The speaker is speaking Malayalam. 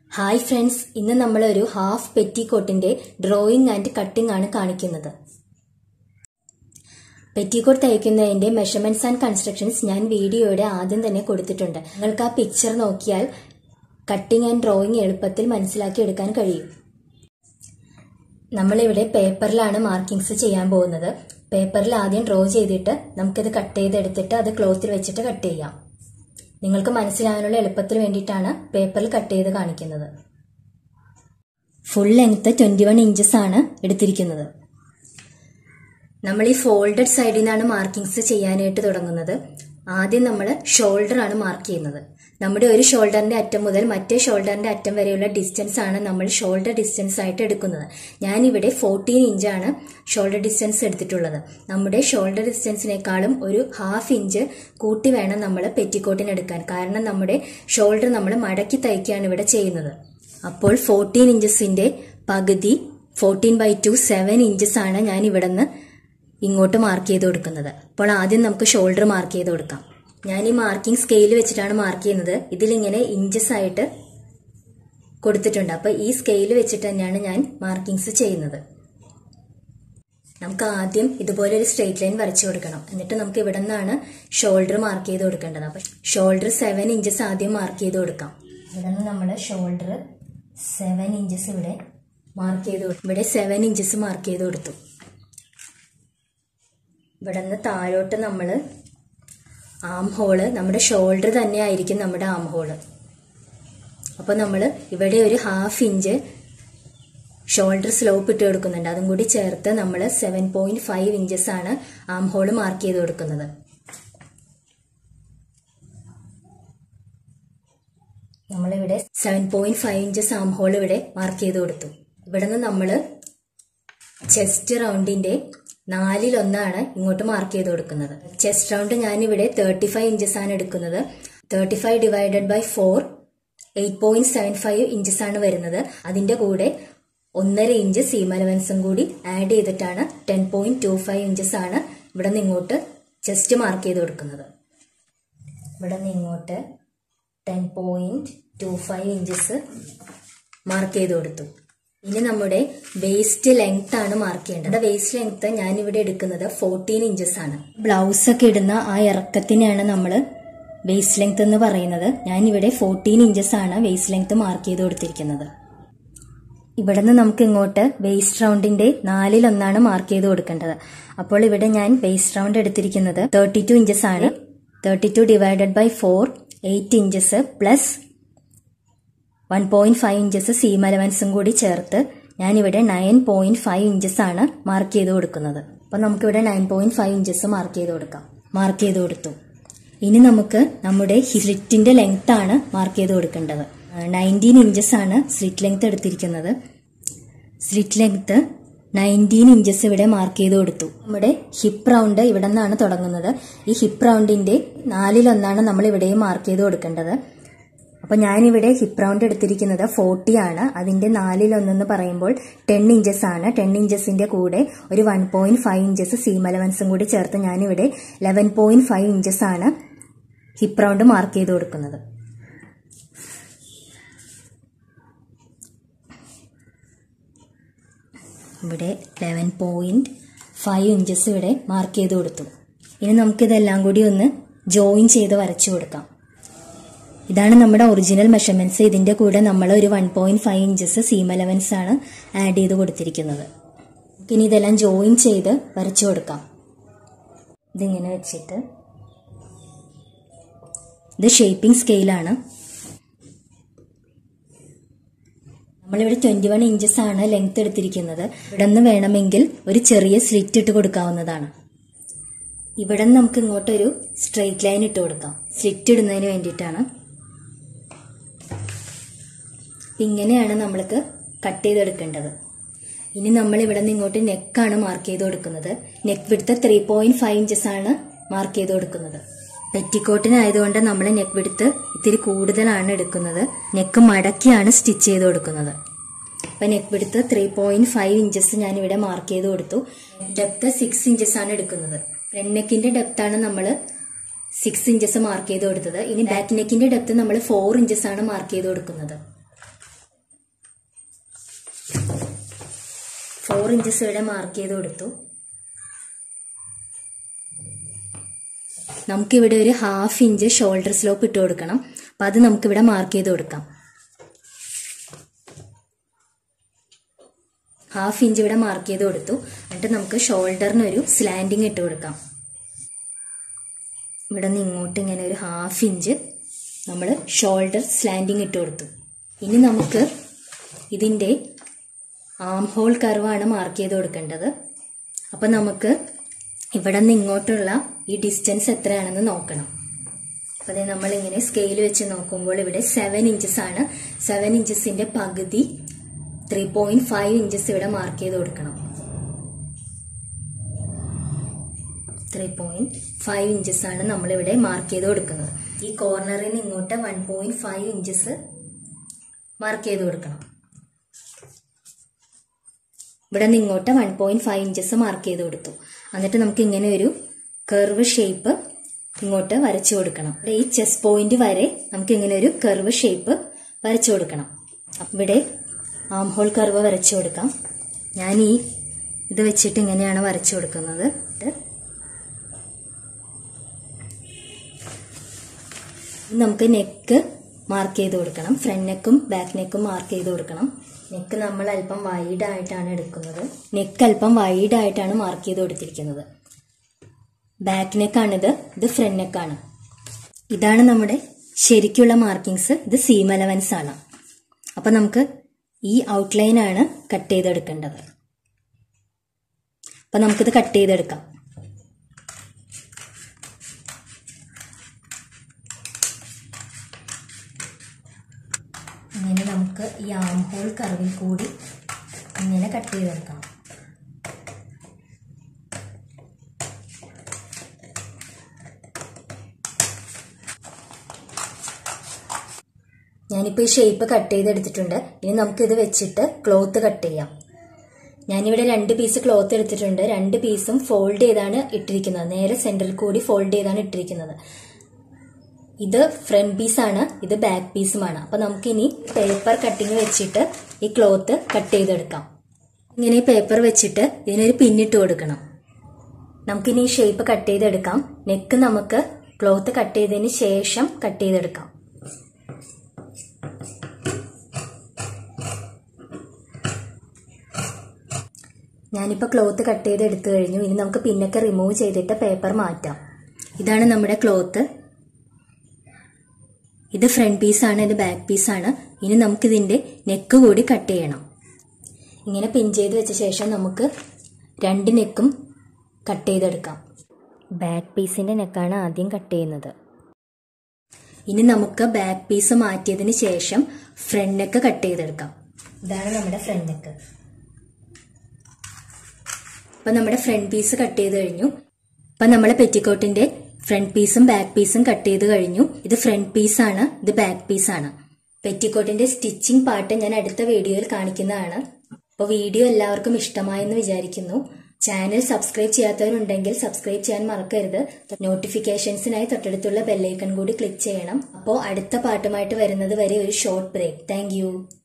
ഹായ് ഫ്രണ്ട്സ് ഇന്ന് നമ്മളൊരു ഹാഫ് പെറ്റിക്കോട്ടിന്റെ ഡ്രോയിങ് ആൻഡ് കട്ടിംഗ് ആണ് കാണിക്കുന്നത് പെറ്റിക്കോട്ട് തയ്ക്കുന്നതിന്റെ മെഷർമെന്റ്സ് ആൻഡ് കൺസ്ട്രക്ഷൻസ് ഞാൻ വീഡിയോയുടെ ആദ്യം തന്നെ കൊടുത്തിട്ടുണ്ട് നിങ്ങൾക്ക് ആ പിക്ചർ നോക്കിയാൽ കട്ടിംഗ് ആൻഡ് ഡ്രോയിങ് എളുപ്പത്തിൽ മനസ്സിലാക്കി എടുക്കാൻ കഴിയും നമ്മളിവിടെ പേപ്പറിലാണ് മാർക്കിങ്സ് ചെയ്യാൻ പോകുന്നത് പേപ്പറിൽ ആദ്യം ഡ്രോ ചെയ്തിട്ട് നമുക്കിത് കട്ട് ചെയ്തെടുത്തിട്ട് അത് ക്ലോത്തിൽ വെച്ചിട്ട് കട്ട് ചെയ്യാം നിങ്ങൾക്ക് മനസ്സിലാകാനുള്ള എളുപ്പത്തിന് വേണ്ടിയിട്ടാണ് പേപ്പറിൽ കട്ട് ചെയ്ത് കാണിക്കുന്നത് full length twenty one inches ആണ് എടുത്തിരിക്കുന്നത് നമ്മൾ ഈ ഫോൾഡഡ് സൈഡിൽ നിന്നാണ് മാർക്കിങ്സ് ചെയ്യാനായിട്ട് തുടങ്ങുന്നത് ആദ്യം നമ്മൾ ഷോൾഡർ ആണ് മാർക്ക് ചെയ്യുന്നത് നമ്മുടെ ഒരു ഷോൾഡറിന്റെ അറ്റം മുതൽ മറ്റേ ഷോൾഡറിന്റെ അറ്റം വരെയുള്ള ഡിസ്റ്റൻസ് ആണ് നമ്മൾ ഷോൾഡർ ഡിസ്റ്റൻസ് ആയിട്ട് എടുക്കുന്നത് ഞാനിവിടെ ഫോർട്ടീൻ ഇഞ്ചാണ് ഷോൾഡർ ഡിസ്റ്റൻസ് എടുത്തിട്ടുള്ളത് നമ്മുടെ ഷോൾഡർ ഡിസ്റ്റൻസിനേക്കാളും ഒരു ഹാഫ് ഇഞ്ച് കൂട്ടി വേണം നമ്മൾ പെറ്റിക്കോട്ടിന് എടുക്കാൻ കാരണം നമ്മുടെ ഷോൾഡർ നമ്മൾ മടക്കി തയ്ക്കുകയാണ് ഇവിടെ ചെയ്യുന്നത് അപ്പോൾ ഫോർട്ടീൻ ഇഞ്ചസിന്റെ പകുതി fourteen by two seven inches ആണ് ഞാൻ ഇവിടെ നിന്ന് ഇങ്ങോട്ട് മാർക്ക് ചെയ്ത് കൊടുക്കുന്നത് അപ്പോൾ ആദ്യം നമുക്ക് ഷോൾഡർ മാർക്ക് ചെയ്ത് കൊടുക്കാം ഞാൻ ഈ മാർക്കിംഗ് സ്കെയിൽ വെച്ചിട്ടാണ് മാർക്ക് ചെയ്യുന്നത് ഇതിലിങ്ങനെ ഇഞ്ചസ് ആയിട്ട് കൊടുത്തിട്ടുണ്ട് അപ്പൊ ഈ സ്കെയിൽ വെച്ചിട്ട് തന്നെയാണ് ഞാൻ മാർക്കിങ്സ് ചെയ്യുന്നത് നമുക്ക് ആദ്യം ഇതുപോലെ ഒരു സ്ട്രെയിറ്റ് ലൈൻ വരച്ചു കൊടുക്കണം എന്നിട്ട് നമുക്ക് ഇവിടെ നിന്നാണ് ഷോൾഡർ മാർക്ക് ചെയ്ത് കൊടുക്കേണ്ടത് അപ്പൊ ഷോൾഡർ സെവൻ ഇഞ്ചസ് ആദ്യം മാർക്ക് ചെയ്ത് കൊടുക്കാം ഇവിടെ നിന്ന് നമ്മൾ ഷോൾഡർ സെവൻ ഇഞ്ചസ് ഇവിടെ മാർക്ക് ചെയ്ത് കൊടുത്തു ഇവിടെ സെവൻ ഇഞ്ചസ് മാർക്ക് ചെയ്ത് കൊടുത്തു ഇവിടെ നിന്ന് താഴോട്ട് നമ്മൾ ആം ഹോള് നമ്മുടെ ഷോൾഡർ തന്നെ ആയിരിക്കും നമ്മുടെ ആം ഹോള് അപ്പോൾ നമ്മൾ ഇവിടെ ഒരു ഹാഫ് ഇഞ്ച് ഷോൾഡർ സ്ലോപ്പ് ഇട്ട് കൊടുക്കുന്നുണ്ട് അതും കൂടി ചേർത്ത് നമ്മൾ സെവൻ പോയിന്റ് ഫൈവ് ഇഞ്ചസ് ആണ് ആം ഹോള് മാർക്ക് ചെയ്ത് കൊടുക്കുന്നത് നമ്മളിവിടെ seven point five inches arm hole ഇവിടെ മാർക്ക് ചെയ്ത് കൊടുത്തു ഇവിടെ നിന്ന് നമ്മൾ ചെസ്റ്റ് റൗണ്ടിന്റെ നാലിലൊന്നാണ് ഇങ്ങോട്ട് മാർക്ക് ചെയ്ത് കൊടുക്കുന്നത് ചെസ്റ്റ് റൗണ്ട് ഞാനിവിടെ തേർട്ടി ഫൈവ് ഇഞ്ചസ് ആണ് എടുക്കുന്നത് thirty five divided by four eight point seven five inches ആണ് വരുന്നത് അതിന്റെ കൂടെ ഒന്നര ഇഞ്ച് സീം അലവൻസും കൂടി ആഡ് ചെയ്തിട്ടാണ് ten point two five inches ആണ് ഇവിടെ നിന്ന് ഇങ്ങോട്ട് ചെസ്റ്റ് മാർക്ക് ചെയ്ത് കൊടുക്കുന്നത് ഇവിടെ നിന്ന് ഇങ്ങോട്ട് ten point two five inches mark ചെയ്ത് കൊടുത്തു ഇനി നമ്മുടെ വേസ്റ്റ് ലെങ്ത് ആണ് മാർക്ക് ചെയ്യേണ്ടത് വേസ്റ്റ് ലെങ്ത് ഞാൻ ഇവിടെ എടുക്കുന്നത് ഫോർട്ടീൻ ഇഞ്ചസ് ആണ് ബ്ലൗസ് ഒക്കെ ഇടുന്ന ആ ഇറക്കത്തിനാണ് നമ്മൾ വേസ്റ്റ് ലെങ്ത് എന്ന് പറയുന്നത് ഞാൻ ഇവിടെ ഫോർട്ടീൻ ഇഞ്ചസ് ആണ് വേസ്റ്റ് ലെങ്ത് മാർക്ക് ചെയ്ത് കൊടുത്തിരിക്കുന്നത് ഇവിടെ നിന്ന് നമുക്ക് ഇങ്ങോട്ട് വേസ്റ്റ് റൗണ്ടിന്റെ നാലിലൊന്നാണ് മാർക്ക് ചെയ്ത് കൊടുക്കേണ്ടത് അപ്പോൾ ഇവിടെ ഞാൻ വേസ്റ്റ് റൗണ്ട് എടുത്തിരിക്കുന്നത് തേർട്ടി ടു ഇഞ്ചസ് ആണ് thirty two divided by four eight inches plus one point five inches seam അലവൻസും കൂടി ചേർത്ത് ഞാനിവിടെ നയൻ പോയിന്റ് ഫൈവ് ഇഞ്ചസ് ആണ് മാർക്ക് ചെയ്ത് കൊടുക്കുന്നത് അപ്പൊ നമുക്കിവിടെ nine point five inches mark ചെയ്ത് കൊടുക്കാം മാർക്ക് ചെയ്ത് കൊടുത്തു ഇനി നമുക്ക് നമ്മുടെ സ്ലിറ്റിന്റെ ലെങ്ത് ആണ് മാർക്ക് ചെയ്ത് കൊടുക്കേണ്ടത് നയൻറ്റീൻ ഇഞ്ചസ് ആണ് സ്ലിറ്റ് ലെങ്ത് എടുത്തിരിക്കുന്നത് സ്ലിറ്റ് ലെങ്ത് നയൻറ്റീൻ ഇഞ്ചസ് ഇവിടെ മാർക്ക് ചെയ്ത് കൊടുത്തു നമ്മുടെ ഹിപ്പ് റൗണ്ട് ഇവിടെ നിന്നാണ് തുടങ്ങുന്നത് ഈ ഹിപ്പ് റൗണ്ടിന്റെ നാലിലൊന്നാണ് നമ്മൾ ഇവിടെയും മാർക്ക് ചെയ്ത് കൊടുക്കേണ്ടത് അപ്പൊ ഞാനിവിടെ ഹിപ്പ് റൗണ്ട് എടുത്തിരിക്കുന്നത് ഫോർട്ടി ആണ് അതിന്റെ നാലിലൊന്നെന്ന് പറയുമ്പോൾ ടെൻ ഇഞ്ചസ് ആണ് ടെൻ ഇഞ്ചസിന്റെ കൂടെ ഒരു one point five inches seam അലവൻസും കൂടി ചേർത്ത് ഞാനിവിടെ ലെവൻ പോയിന്റ് ഫൈവ് ഇഞ്ചസ് ആണ് ഹിപ്പ് റൗണ്ട് മാർക്ക് ചെയ്ത് കൊടുക്കുന്നത് ഇവിടെ ലെവൻ പോയിന്റ് ഫൈവ് ഇഞ്ചസ് ഇവിടെ മാർക്ക് ചെയ്ത് കൊടുത്തു ഇനി നമുക്കിതെല്ലാം കൂടി ഒന്ന് ജോയിൻ ചെയ്ത് വരച്ചു കൊടുക്കാം ഇതാണ് നമ്മുടെ ഒറിജിനൽ മെഷർമെന്റ്സ് ഇതിന്റെ കൂടെ നമ്മൾ ഒരു one point five inches seam allowance ആണ് ആഡ് ചെയ്ത് കൊടുത്തിരിക്കുന്നത് ഇനി ഇതെല്ലാം ജോയിൻ ചെയ്ത് വരച്ചു കൊടുക്കാം ഇതിങ്ങനെ വെച്ചിട്ട് ഇത് ഷേപ്പിംഗ് സ്കെയിലാണ് നമ്മളിവിടെ ട്വന്റി വൺ ഇഞ്ചസ് ആണ് ലെങ്ത് എടുത്തിരിക്കുന്നത് ഇവിടെ നിന്ന് വേണമെങ്കിൽ ഒരു ചെറിയ സ്ലിറ്റ് ഇട്ട് കൊടുക്കാവുന്നതാണ് ഇവിടെ നിന്ന് നമുക്ക് ഇങ്ങോട്ടൊരു സ്ട്രെയിറ്റ് ലൈൻ ഇട്ട് കൊടുക്കാം സ്ലിറ്റ് ഇടുന്നതിന് വേണ്ടിയിട്ടാണ് ഇങ്ങനെയാണ് നമ്മൾക്ക് കട്ട് ചെയ്തെടുക്കേണ്ടത് ഇനി നമ്മൾ ഇവിടെ നിന്ന് ഇങ്ങോട്ട് നെക്കാണ് മാർക്ക് ചെയ്ത് കൊടുക്കുന്നത് നെക്ക് വിടുത്ത് ത്രീ പോയിന്റ് ഫൈവ് ഇഞ്ചസ് ആണ് മാർക്ക് ചെയ്ത് കൊടുക്കുന്നത് പെറ്റിക്കോട്ടിനായതുകൊണ്ട് നമ്മൾ നെക്ക് വിടുത്ത് ഇത്തിരി കൂടുതലാണ് എടുക്കുന്നത് നെക്ക് മടക്കിയാണ് സ്റ്റിച്ച് ചെയ്ത് കൊടുക്കുന്നത് അപ്പൊ നെക്ക് വിടുത്ത് ത്രീ പോയിന്റ് ഫൈവ് ഇഞ്ചസ് ഞാൻ ഇവിടെ മാർക്ക് ചെയ്ത് കൊടുത്തു ഡെപ്ത് സിക്സ് ഇഞ്ചസ് ആണ് എടുക്കുന്നത് ഫ്രണ്ട് നെക്കിന്റെ ഡെപ്ത് ആണ് നമ്മൾ സിക്സ് ഇഞ്ചസ് മാർക്ക് ചെയ്ത് കൊടുത്തത് ഇനി ബാക്ക് നെക്കിന്റെ ഡെപ്ത് നമ്മൾ ഫോർ ഇഞ്ചസ് ആണ് മാർക്ക് ചെയ്ത് കൊടുക്കുന്നത് ഫോർ ഇഞ്ചസ് ഇവിടെ മാർക്ക് ചെയ്ത് കൊടുത്തു നമുക്കിവിടെ ഒരു ഹാഫ് ഇഞ്ച് ഷോൾഡർ സ്ലോപ്പ് ഇട്ട് കൊടുക്കണം അപ്പം അത് നമുക്കിവിടെ മാർക്ക് ചെയ്ത് കൊടുക്കാം ഹാഫ് ഇഞ്ച് ഇവിടെ മാർക്ക് ചെയ്ത് കൊടുത്തു എന്നിട്ട് നമുക്ക് ഷോൾഡറിന് ഒരു സ്ലാൻഡിങ് ഇട്ട് കൊടുക്കാം ഇവിടെ നിന്ന് ഇങ്ങോട്ട് ഇങ്ങനെ ഒരു ഹാഫ് ഇഞ്ച് നമ്മൾ ഷോൾഡർ സ്ലാൻഡിങ് ഇട്ട് കൊടുത്തു ഇനി നമുക്ക് ഇതിൻ്റെ ആം ഹോൾ കർവാണ് മാർക്ക് ചെയ്ത് കൊടുക്കേണ്ടത് അപ്പം നമുക്ക് ഇവിടെ നിന്ന് ഇങ്ങോട്ടുള്ള ഈ ഡിസ്റ്റൻസ് എത്രയാണെന്ന് നോക്കണം അപ്പോൾ അതെ നമ്മളിങ്ങനെ സ്കെയിൽ വെച്ച് നോക്കുമ്പോൾ ഇവിടെ സെവൻ ഇഞ്ചസ് ആണ് സെവൻ ഇഞ്ചസിൻ്റെ പകുതി ത്രീ പോയിന്റ് ഫൈവ് ഇഞ്ചസ് ഇവിടെ മാർക്ക് ചെയ്ത് കൊടുക്കണം ത്രീ പോയിന്റ് ഫൈവ് ഇഞ്ചസ് ആണ് നമ്മളിവിടെ മാർക്ക് ചെയ്ത് കൊടുക്കുന്നത് ഈ കോർണറിൽ നിന്ന് ഇങ്ങോട്ട് one point five inches mark ചെയ്ത് കൊടുക്കണം ഇവിടെ നിന്ന് ഇങ്ങോട്ട് one point five inches mark ചെയ്ത് കൊടുത്തു എന്നിട്ട് നമുക്ക് ഇങ്ങനെ ഒരു കർവ് ഷേപ്പ് ഇങ്ങോട്ട് വരച്ചു കൊടുക്കണം ഇവിടെ ഈ ചെസ് പോയിന്റ് വരെ നമുക്ക് ഇങ്ങനെ ഒരു കർവ് ഷേപ്പ് വരച്ചു കൊടുക്കണം അപ്പം ഇവിടെ ആം ഹോൾ കർവ് വരച്ചു കൊടുക്കാം ഞാൻ ഈ ഇത് വെച്ചിട്ട് ഇങ്ങനെയാണ് വരച്ചു കൊടുക്കുന്നത് നമുക്ക് നെക്ക് മാർക്ക് ചെയ്ത് കൊടുക്കണം ഫ്രണ്ട് നെക്കും ബാക്ക് നെക്കും മാർക്ക് ചെയ്ത് കൊടുക്കണം നെക്ക് നമ്മൾ അല്പം വൈഡ് ആയിട്ടാണ് എടുക്കുന്നത് നെക്ക് അല്പം വൈഡ് ആയിട്ടാണ് മാർക്ക് ചെയ്ത് കൊടുത്തിരിക്കുന്നത് ബാക്ക് നെക്കാണിത് ഇത് ഫ്രണ്ട് നെക്കാണ് ഇതാണ് നമ്മുടെ ശരിക്കുള്ള മാർക്കിങ്സ് ഇത് സീം അലവൻസ് ആണ് അപ്പം നമുക്ക് ഈ ഔട്ട്ലൈൻ ആണ് കട്ട് ചെയ്തെടുക്കേണ്ടത് അപ്പം നമുക്കിത് കട്ട് ചെയ്തെടുക്കാം ഇങ്ങനെ നമുക്ക് ഈ ആം ഹോൾ കർവിൽ കൂടി ഇങ്ങനെ കട്ട് ചെയ്തെടുക്കണം ഞാനിപ്പോൾ ഈ ഷേപ്പ് കട്ട് ചെയ്തെടുത്തിട്ടുണ്ട് ഇനി നമുക്കിത് വെച്ചിട്ട് ക്ലോത്ത് കട്ട് ചെയ്യാം ഞാനിവിടെ രണ്ട് പീസ് ക്ലോത്ത് എടുത്തിട്ടുണ്ട് രണ്ട് പീസും ഫോൾഡ് ചെയ്താണ് ഇട്ടിരിക്കുന്നത് നേരെ സെൻറ്ററിൽ കൂടി ഫോൾഡ് ചെയ്താണ് ഇട്ടിരിക്കുന്നത് ഇത് ഫ്രണ്ട് പീസാണ് ഇത് ബാക്ക് പീസുമാണ് അപ്പൊ നമുക്കിനി പേപ്പർ കട്ടിങ് വെച്ചിട്ട് ഈ ക്ലോത്ത് കട്ട് ചെയ്തെടുക്കാം ഇങ്ങനെ ഈ പേപ്പർ വെച്ചിട്ട് ഇതിനൊരു പിന്നിട്ട് കൊടുക്കണം നമുക്കിനി ഈ ഷേപ്പ് കട്ട് ചെയ്തെടുക്കാം നെക്ക് നമുക്ക് ക്ലോത്ത് കട്ട് ചെയ്തതിന് ശേഷം കട്ട് ചെയ്തെടുക്കാം ഞാനിപ്പോൾ ക്ലോത്ത് കട്ട് ചെയ്ത് എടുത്തു കഴിഞ്ഞു ഇനി നമുക്ക് പിന്നൊക്കെ റിമൂവ് ചെയ്തിട്ട് പേപ്പർ മാറ്റാം ഇതാണ് നമ്മുടെ ക്ലോത്ത് ഇത് ഫ്രണ്ട് പീസാണ് ഇത് ബാക്ക് പീസാണ് ഇനി നമുക്കിതിൻ്റെ നെക്ക് കൂടി കട്ട് ചെയ്യണം ഇങ്ങനെ പിൻ ചെയ്ത് വെച്ച ശേഷം നമുക്ക് രണ്ട് നെക്കും കട്ട് ചെയ്തെടുക്കാം ബാക്ക് പീസിൻ്റെ നെക്കാണ് ആദ്യം കട്ട് ചെയ്യുന്നത് ഇനി നമുക്ക് ബാക്ക് പീസ് മാറ്റിയതിന് ശേഷം ഫ്രണ്ട് നെക്ക് കട്ട് ചെയ്തെടുക്കാം ഇതാണ് നമ്മുടെ ഫ്രണ്ട് നെക്ക് അപ്പം നമ്മുടെ ഫ്രണ്ട് പീസ് കട്ട് ചെയ്ത് കഴിഞ്ഞു അപ്പം നമ്മളെ പെറ്റിക്കോട്ടിന്റെ ഫ്രണ്ട് പീസും ബാക്ക് പീസും കട്ട് ചെയ്ത് കഴിഞ്ഞു ഇത് ഫ്രണ്ട് പീസാണ് ഇത് ബാക്ക് പീസാണ് പെറ്റിക്കോട്ടിന്റെ സ്റ്റിച്ചിങ് പാർട്ട് ഞാൻ അടുത്ത വീഡിയോയിൽ കാണിക്കുന്നതാണ് അപ്പോൾ വീഡിയോ എല്ലാവർക്കും ഇഷ്ടമായെന്ന് വിചാരിക്കുന്നു ചാനൽ സബ്സ്ക്രൈബ് ചെയ്യാത്തവരുണ്ടെങ്കിൽ സബ്സ്ക്രൈബ് ചെയ്യാൻ മറക്കരുത് നോട്ടിഫിക്കേഷൻസിനായി തൊട്ടടുത്തുള്ള ബെല്ലൈക്കൺ കൂടി ക്ലിക്ക് ചെയ്യണം അപ്പോൾ അടുത്ത പാട്ടുമായിട്ട് വരുന്നത് വരെ ഒരു ഷോർട്ട് ബ്രേക്ക് താങ്ക്